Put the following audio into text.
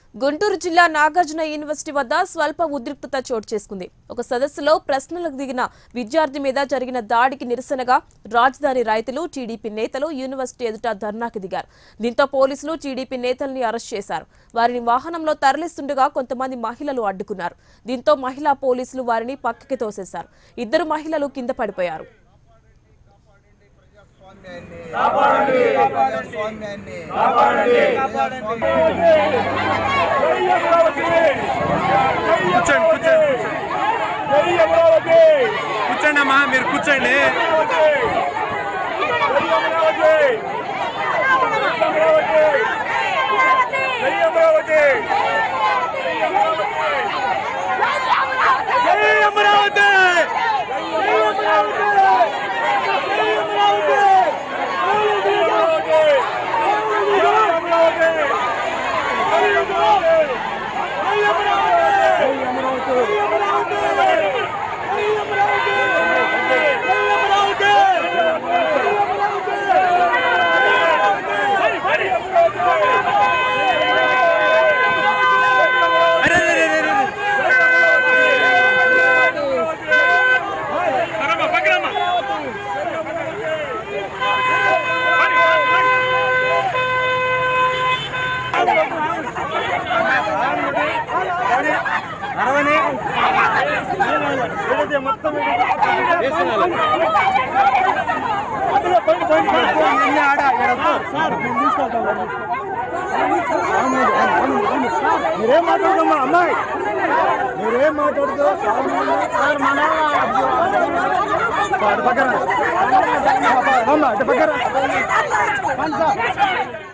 గుంటూరు జిల్లా నాగార్జున యూనివర్సిటీ వద్ద స్వల్ప ఉద్రిక్తత చోటు చేసుకుంది ఒక సదస్సులో ప్రశ్నలకు దిగిన విద్యార్థి మీద జరిగిన దాడికి నిరసనగా రాజధాని రైతులు టీడీపీ నేతలు యూనివర్సిటీ ఎదుట ధర్నాకి దిగారు దీంతో పోలీసులు టీడీపీ నేతల్ని అరెస్ట్ చేశారు వారిని వాహనంలో తరలిస్తుండగా కొంతమంది మహిళలు అడ్డుకున్నారు దీంతో మహిళా పోలీసులు వారిని పక్కకి తోసేశారు ఇద్దరు మహిళలు కింద పడిపోయారు కాపాడండి ప్రజాస్వామ్యాన్ని కాపాడండి కూర్చోండి కూర్చోండి కూర్చోండి అమ్మా మీరు కూర్చోండి అమరావతి అరే అరే అరే అరే మీరేం మాట్లాడుతున్నా అమ్మాయి మీరేం మాట్లాడుతూ పక్కన అమ్మ అటు పక్కన